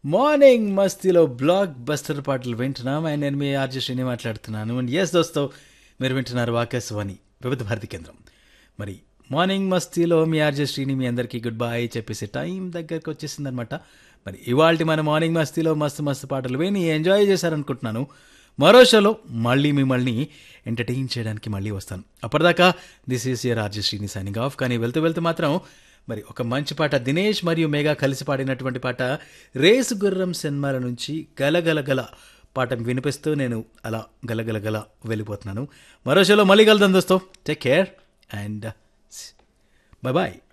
morning మస్తీలో block buster పాటలు వింటున్నాం and నేను మీ ఆర్జే శ్రీని మాట్లాడుతున్నాను అండ్ ఎస్ దోస్తో మీరు వింటున్నారు ఆకాశవాణి వివిధ భారతి కేంద్రం మరి మార్నింగ్ మస్తీలో మీ ఆర్జే శ్రీని మీ అందరికీ గుడ్ బై చెప్పేసి టైం దగ్గరకు వచ్చేసింది అనమాట మరి ఇవాళ మన మార్నింగ్ మస్తీలో మస్తు మస్తు పాటలు విని ఎంజాయ్ చేశారనుకుంటున్నాను మరో షోలో మళ్ళీ మిమ్మల్ని ఎంటర్టైన్ చేయడానికి మళ్ళీ వస్తాను అప్పటిదాకా this is your RJ Srini signing off కానీ వెళ్తూ వెళ్తూ మాత్రం మరి ఒక మంచి పాట దినేష్ మరియు మేఘా కలిసి పాడినటువంటి పాట రేసు గుర్రం సినిమాల నుంచి గలగల గల పాట వినిపిస్తూ నేను అలా గలగల గల వెళ్ళిపోతున్నాను మరో షోలో మళ్ళీ కలుద్దాం దోస్తో take care and bye bye